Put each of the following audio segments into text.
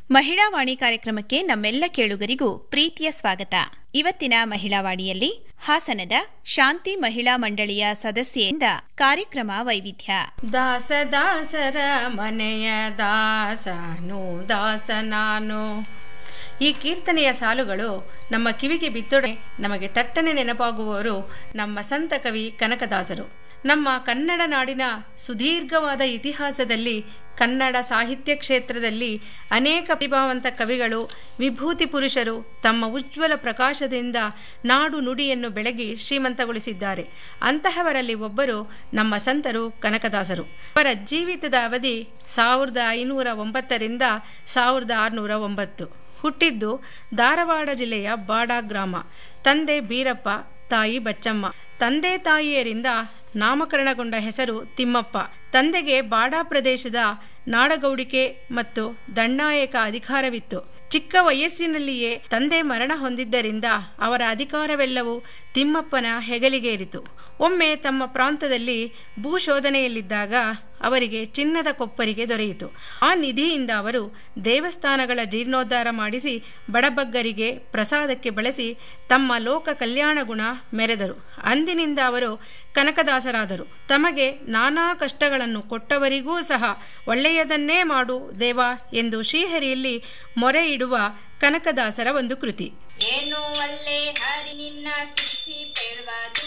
ಮಹಿಳಾ ವಾಣಿ ಕಾರ್ಯಕ್ರಮಕ್ಕೆ ನಮ್ಮೆಲ್ಲ ಕೇಳುಗರಿಗೂ ಪ್ರೀತಿಯ ಸ್ವಾಗತ ಇವತ್ತಿನ ಮಹಿಳಾ ವಾಣಿಯಲ್ಲಿ ಹಾಸನದ ಶಾಂತಿ ಮಹಿಳಾ ಮಂಡಳಿಯ ಸದಸ್ಯೆಯಿಂದ ಕಾರ್ಯಕ್ರಮ ವೈವಿಧ್ಯ ದಾಸ ದಾಸರ ಮನೆಯ ದಾಸನು ದಾಸ ನಾನು ಈ ಕೀರ್ತನೆಯ ಸಾಲುಗಳು ನಮ್ಮ ಕಿವಿಗೆ ಬಿತ್ತೊಡೆ ನಮಗೆ ತಟ್ಟನೆ ನೆನಪಾಗುವವರು ನಮ್ಮ ಸಂತ ಕವಿ ಕನಕದಾಸರು ನಮ್ಮ ಕನ್ನಡ ನಾಡಿನ ಸುದೀರ್ಘವಾದ ಇತಿಹಾಸದಲ್ಲಿ ಕನ್ನಡ ಸಾಹಿತ್ಯ ಕ್ಷೇತ್ರದಲ್ಲಿ ಅನೇಕ ಪ್ರತಿಭಾವಂತ ಕವಿಗಳು ವಿಭೂತಿ ಪುರುಷರು ತಮ್ಮ ಉಜ್ವಲ ಪ್ರಕಾಶದಿಂದ ನಾಡು ನುಡಿಯನ್ನು ಬೆಳಗಿ ಶ್ರೀಮಂತಗೊಳಿಸಿದ್ದಾರೆ ಅಂತಹವರಲ್ಲಿ ಒಬ್ಬರು ನಮ್ಮ ಸಂತರು ಕನಕದಾಸರು ಅವರ ಜೀವಿತದ ಅವಧಿ ಸಾವಿರದ ಐನೂರ ಒಂಬತ್ತರಿಂದ ಸಾವಿರದ ಆರುನೂರ ಒಂಬತ್ತು ಹುಟ್ಟಿದ್ದು ಧಾರವಾಡ ಜಿಲ್ಲೆಯ ಬಾಡ ಗ್ರಾಮ ತಂದೆ ಬೀರಪ್ಪ ತಾಯಿ ಬಚ್ಚಮ್ಮ ತಂದೆ ತಾಯಿಯರಿಂದ ನಾಮಕರಣಗೊಂಡ ಹೆಸರು ತಿಮ್ಮಪ್ಪ ತಂದೆಗೆ ಬಾಡಾ ಪ್ರದೇಶದ ನಾಡಗೌಡಿಕೆ ಮತ್ತು ದಂಡಾಯಕ ಅಧಿಕಾರವಿತ್ತು ಚಿಕ್ಕ ವಯಸ್ಸಿನಲ್ಲಿಯೇ ತಂದೆ ಮರಣ ಹೊಂದಿದ್ದರಿಂದ ಅವರ ಅಧಿಕಾರವೆಲ್ಲವೂ ತಿಮ್ಮಪ್ಪನ ಹೆಗಲಿಗೇರಿತು ಒಮ್ಮೆ ತಮ್ಮ ಪ್ರಾಂತದಲ್ಲಿ ಭೂಶೋಧನೆಯಲ್ಲಿದ್ದಾಗ ಅವರಿಗೆ ಚಿನ್ನದ ಕೊಪ್ಪರಿಗೆ ದೊರೆಯಿತು ಆ ನಿಧಿಯಿಂದ ಅವರು ದೇವಸ್ಥಾನಗಳ ಜೀರ್ಣೋದ್ಧಾರ ಮಾಡಿಸಿ ಬಡಬಗ್ಗರಿಗೆ ಪ್ರಸಾದಕ್ಕೆ ಬಳಸಿ ತಮ್ಮ ಲೋಕ ಕಲ್ಯಾಣ ಗುಣ ಮೆರೆದರು ಅಂದಿನಿಂದ ಅವರು ಕನಕದಾಸರಾದರು ತಮಗೆ ನಾನಾ ಕಷ್ಟಗಳನ್ನು ಕೊಟ್ಟವರಿಗೂ ಸಹ ಒಳ್ಳೆಯದನ್ನೇ ಮಾಡು ದೇವ ಎಂದು ಶ್ರೀಹರಿಯಲ್ಲಿ ಮೊರೆ ಇಡುವ ಕನಕದಾಸರ ಒಂದು ಕೃತಿ ಏನು ಅಲ್ಲೇ ಹರಿ ನಿನ್ನ ಕೃಷಿ ಪೆರುವುದು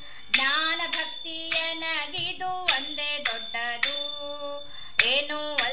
ಜ್ಞಾನ ಭಕ್ತಿಯ ನಗಿದು ಒಂದೇ ದೊಡ್ಡದು ಏನು